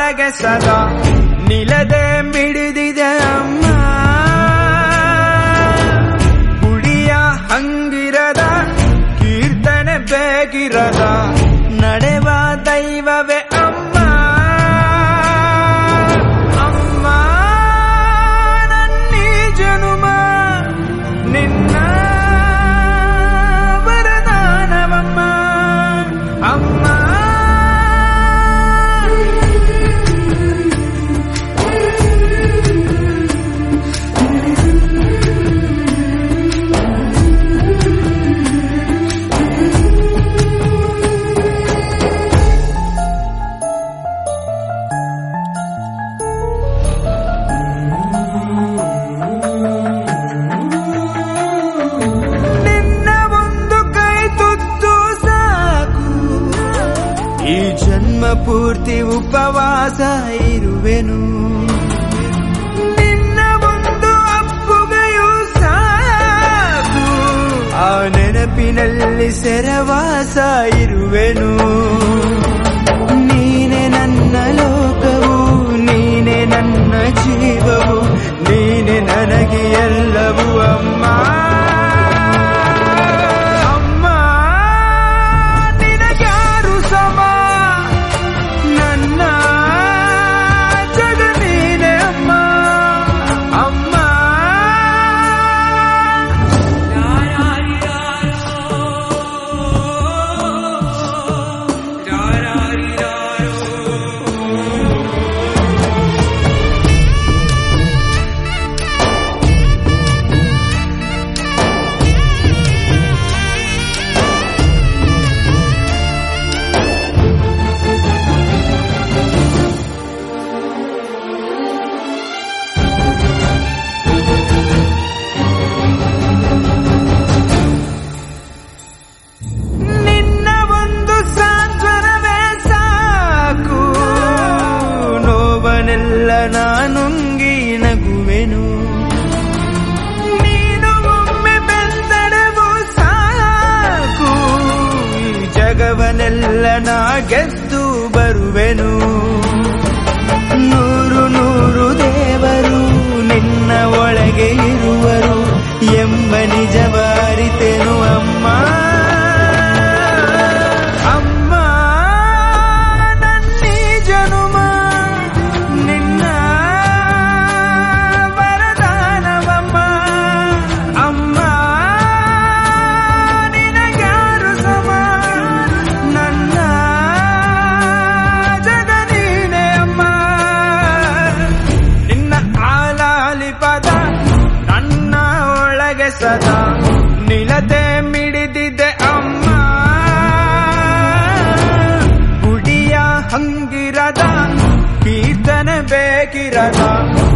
ಒಳಗೆ ಸದಾ ನಿಲದೆ ಮಿಡಿದಿದೆ ಅಮ್ಮ ಗುಡಿಯ ಹಂಗಿರದ ಕೀರ್ತನೆ ಬೇಗಿರದ ನಡೆವ ದೈವವೇ ಅಮ್ಮ ಅಮ್ಮ ನನ್ನೀ ಜನುಮ ನಿನ್ನ ವರದಾನವಮ್ಮ ಅಮ್ಮ ನಿನ್ನ ಒಂದು ಕೈ ತುತ್ತು ಸಾಕು ಈ ಜನ್ಮ ಪೂರ್ತಿ ಉಪವಾಸ ಇರುವೆನು ನಿನ್ನ ಒಂದು ಅಪ್ಪುಗೆಯೂ ಸಾಕು ಆ ನೆನಪಿನಲ್ಲಿ ಸೆರವಾಸ ಇರುವೆನು ನೀನೆ ನನ್ನ ಲೋಕವು ನೀನೆ ನನ್ನ ಜೀವವು ನೀನೆ ನನಗೆ ಎಲ್ಲವೂ ಅಮ್ಮ ಅಮ್ಮ ನಿನಗ್ಯಾರು ಸಮ ನನ್ನ ಜಗ ನೀನೆ ಅಮ್ಮ ಅಮ್ಮ ನಿನ್ನ ಒಂದು ಸಾಂತ್ವನವೇ ಸಾಕು ನೋವನೆಲ್ಲ ನಾನುಂಗಿ ನಗುವೆನು ನೀನು ಒಮ್ಮೆ ಬೆಂದಡವು ಸಾಕು ಈ ಜಗವನೆಲ್ಲ ನಾ ಗೆದ್ದು ಬರುವೆನು ನೂರು ನೂರು ದೇವರು ನಿನ್ನ ಒಳಗೆ ಇರುವರು ಎಂಬ ನಿಜವಾರಿತೆನು ಅಮ್ಮ ಅಮ್ಮ ನನ್ನೀ ಜನುಮ ನಿನ್ನ ವರದಾನವಮ್ಮ ಅಮ್ಮ ನಿನಗ್ಯಾರು ಸಮ ನನ್ನ ಜಗ ನೀನೆ ಅಮ್ಮ ನಿನ್ನ ಆಲಾಲಿ ಪದ ನನ್ನ ಒಳಗೆ ಸದಾ ನಿಲತೆ ಮಿಡಿದಿದೆ ಅಮ್ಮ ಗುಡಿಯ ಹಂಗಿರದ ಕೀರ್ತನೆ ಬೇಕಿರದ